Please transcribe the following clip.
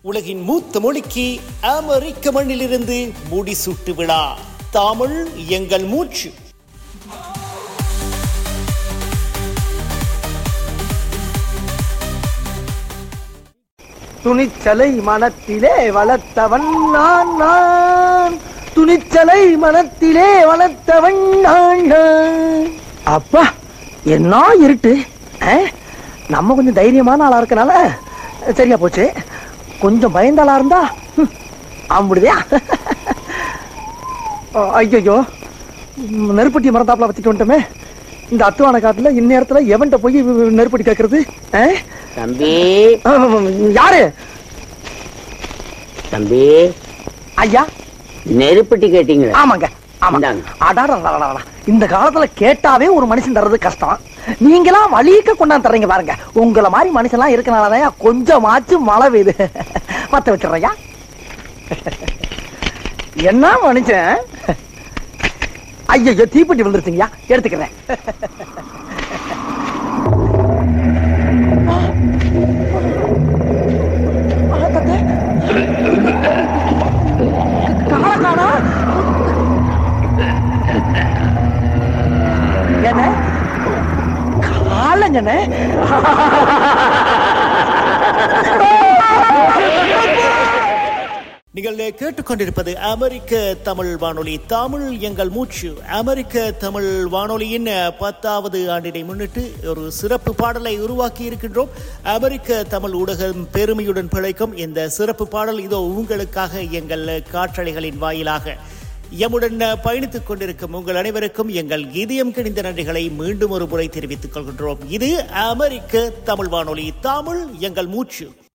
உலகின் மூத்த மொழிக்கு அமெரிக்க மண்ணிலிருந்து முடிசூட்டு விழா தமிழ் எங்கள் மூச்சு துணிச்சலை மனத்திலே வளர்த்தவன் நான் நான் துணிச்சலை மனத்திலே வளர்த்தவன் நான் நான் அப்பா என்ன இருட்டு ஆ? நம்ம கொஞ்சம் தைரியமான ஆளா இருக்கனால சரியா போச்சு கொஞ்சம் பயந்த ஆளா இருந்தா ஹம், ஆம்பிடுதியா ஐயோ நெருப்பட்டி மரத்தாப்புல வச்சுட்டு வந்துட்டோமே இந்த அத்துவான காட்டுல இந்நேரத்துல எவன்கிட்ட போய் நெருப்பட்டி கேட்கறது ஆ? தம்பி ஆ, யாரு தம்பி ஐயா நெருப்பட்டி கேட்டீங்களா ஆமாங்க ஆமா இந்தாங்க. அடாடா இந்த காலத்துல கேட்டாவே ஒரு மனுஷன் தர்றது கஷ்டம் நீங்களாம் வலிக்க கொண்டாந்து தர்றீங்க பாருங்க உங்களை மாதிரி மனுஷன்லாம் இருக்கனாலதான் கொஞ்சமாச்சும் மழை பெய்யுது பத்த வச்சிடுறையா என்ன மனுஷன் ஐயோ தீப்பெட்டி வந்துருச்சுங்கய்யா எடுத்துக்கிறேன் ஆ, தத்தே. காணா காணா என்ன காலங்கண்ணே நீங்கள் கேட்டுக்கொண்டிருப்பது அமெரிக்க தமிழ் வானொலி தமிழ் எங்கள் மூச்சு அமெரிக்க தமிழ் வானொலியின் பத்தாவது ஆண்டினை முன்னிட்டு ஒரு சிறப்பு பாடலை உருவாக்கி இருக்கின்றோம் அமெரிக்க தமிழ் ஊடகம் பெருமையுடன் பிழைக்கும் இந்த சிறப்பு பாடல் இதோ உங்களுக்காக எங்கள் காற்றலைகளின் வாயிலாக எம்முடன் பயணித்துக் கொண்டிருக்கும் உங்கள் அனைவருக்கும் எங்கள் இதயம் கிணிந்த நன்றிகளை மீண்டும் ஒரு முறை தெரிவித்துக் கொள்கின்றோம் இது அமெரிக்க தமிழ் வானொலி தமிழ் எங்கள் மூச்சு